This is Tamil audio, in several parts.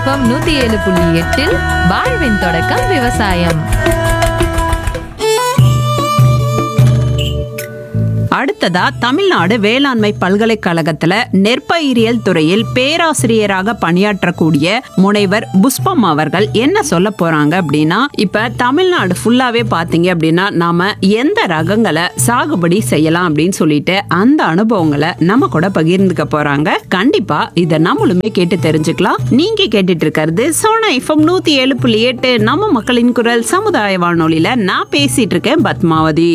எஃப்எம் நூத்தி ஏழு புள்ளி எட்டில் வாழ்வின் தொடக்கம் விவசாயம் அடுத்ததா தமிழ்நாடு வேளாண்மை பல்கலைக்கழகத்துல நெற்பயிரியல் துறையில் பேராசிரியராக பணியாற்றக்கூடிய முனைவர் புஷ்பம் அவர்கள் என்ன சொல்ல போறாங்க அப்படின்னா இப்ப தமிழ்நாடு ஃபுல்லாவே பாத்தீங்க அப்படின்னா நாம எந்த ரகங்களை சாகுபடி செய்யலாம் அப்படின்னு சொல்லிட்டு அந்த அனுபவங்களை நம்ம கூட பகிர்ந்துக்க போறாங்க கண்டிப்பா இதை நம்மளுமே கேட்டு தெரிஞ்சுக்கலாம் நீங்க கேட்டுட்டு இருக்கிறது சோனா எஃப்எம் நூத்தி ஏழு புள்ளி எட்டு நம்ம மக்களின் குரல் சமுதாய வானொலியில நான் பேசிட்டு இருக்கேன் பத்மாவதி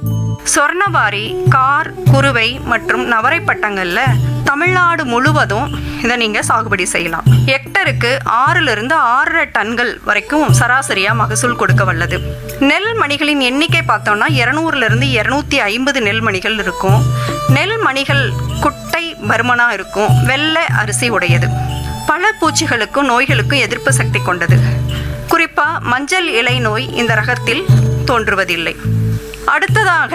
சொர்ணவாரி கார் குருவை மற்றும் நவரை பட்டங்கள்ல தமிழ்நாடு முழுவதும் இதை நீங்க சாகுபடி செய்யலாம் ஹெக்டருக்கு ஆறுல இருந்து ஆறரை டன்கள் வரைக்கும் சராசரியா மகசூல் கொடுக்க வல்லது நெல் மணிகளின் எண்ணிக்கை பார்த்தோம்னா இருநூறுல இருந்து இருநூத்தி ஐம்பது நெல் மணிகள் இருக்கும் நெல் மணிகள் குட்டை பருமனா இருக்கும் வெள்ளை அரிசி உடையது பல பூச்சிகளுக்கும் நோய்களுக்கும் எதிர்ப்பு சக்தி கொண்டது குறிப்பா மஞ்சள் இலை நோய் இந்த ரகத்தில் தோன்றுவதில்லை அடுத்ததாக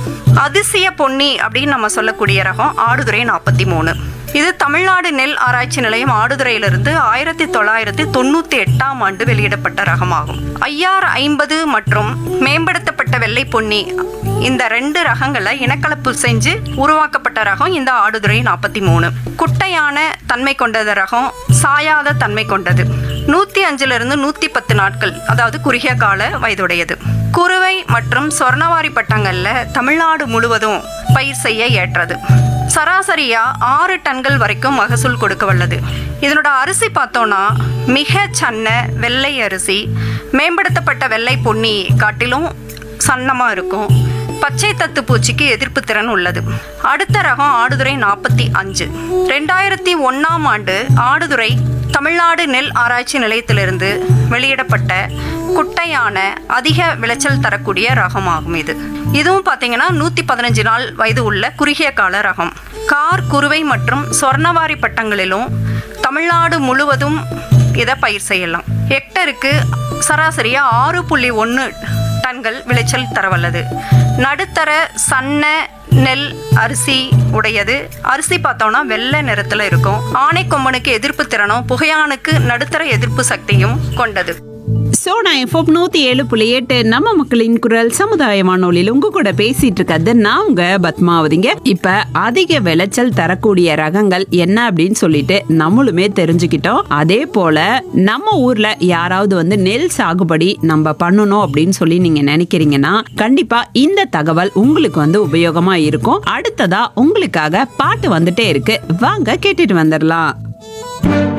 அதிசய பொன்னி அப்படின்னு நம்ம சொல்லக்கூடிய ரகம் ஆடுதுறை நாற்பத்தி மூணு இது தமிழ்நாடு நெல் ஆராய்ச்சி நிலையம் ஆடுதுறையிலிருந்து ஆயிரத்தி தொள்ளாயிரத்தி தொண்ணூத்தி எட்டாம் ஆண்டு வெளியிடப்பட்ட ரகமாகும் ஐஆர் ஐம்பது மற்றும் மேம்படுத்தப்பட்ட வெள்ளை பொன்னி இந்த ரெண்டு ரகங்களை இனக்கலப்பு செஞ்சு உருவாக்கப்பட்ட ரகம் இந்த ஆடுதுறை நாற்பத்தி மூணு குட்டையான தன்மை கொண்டது ரகம் சாயாத தன்மை கொண்டது நூத்தி அஞ்சுல இருந்து நூத்தி பத்து நாட்கள் அதாவது குறுகிய கால வயதுடையது குறுவை மற்றும் சொர்ணவாரி பட்டங்கள்ல தமிழ்நாடு முழுவதும் பயிர் செய்ய ஏற்றது சராசரியா ஆறு டன்கள் வரைக்கும் மகசூல் கொடுக்க வல்லது இதனோட அரிசி பார்த்தோம்னா மிக சன்ன வெள்ளை அரிசி மேம்படுத்தப்பட்ட வெள்ளை பொன்னி காட்டிலும் சன்னமா இருக்கும் பச்சை தத்து பூச்சிக்கு எதிர்ப்பு திறன் உள்ளது அடுத்த ரகம் ஆடுதுறை நாற்பத்தி அஞ்சு ரெண்டாயிரத்தி ஒன்னாம் ஆண்டு ஆடுதுறை தமிழ்நாடு நெல் ஆராய்ச்சி நிலையத்திலிருந்து வெளியிடப்பட்ட குட்டையான அதிக விளைச்சல் தரக்கூடிய ரகமாகும் இது இதுவும் பார்த்தீங்கன்னா நூற்றி பதினஞ்சு நாள் வயது உள்ள குறுகிய கால ரகம் கார் குருவை மற்றும் சொர்ணவாரி பட்டங்களிலும் தமிழ்நாடு முழுவதும் இதை பயிர் செய்யலாம் ஹெக்டருக்கு சராசரியா ஆறு புள்ளி ஒன்று டன்கள் விளைச்சல் தரவல்லது நடுத்தர சன்ன நெல் அரிசி உடையது அரிசி பார்த்தோம்னா வெள்ளை நிறத்துல இருக்கும் ஆனைக்கொம்பனுக்கு எதிர்ப்பு திறனும் புகையானுக்கு நடுத்தர எதிர்ப்பு சக்தியும் கொண்டது சோனா எஃப்எம் நூத்தி ஏழு புள்ளி எட்டு நம்ம மக்களின் குரல் சமுதாய வானொலியில் உங்க கூட பேசிட்டு இருக்கிறது நான் உங்க பத்மாவதிங்க இப்ப அதிக விளைச்சல் தரக்கூடிய ரகங்கள் என்ன அப்படின்னு சொல்லிட்டு நம்மளுமே தெரிஞ்சுக்கிட்டோம் அதே போல நம்ம ஊர்ல யாராவது வந்து நெல் சாகுபடி நம்ம பண்ணணும் அப்படின்னு சொல்லி நீங்க நினைக்கிறீங்கன்னா கண்டிப்பா இந்த தகவல் உங்களுக்கு வந்து உபயோகமா இருக்கும் அடுத்ததா உங்களுக்காக பாட்டு வந்துட்டே இருக்கு வாங்க கேட்டுட்டு வந்துடலாம்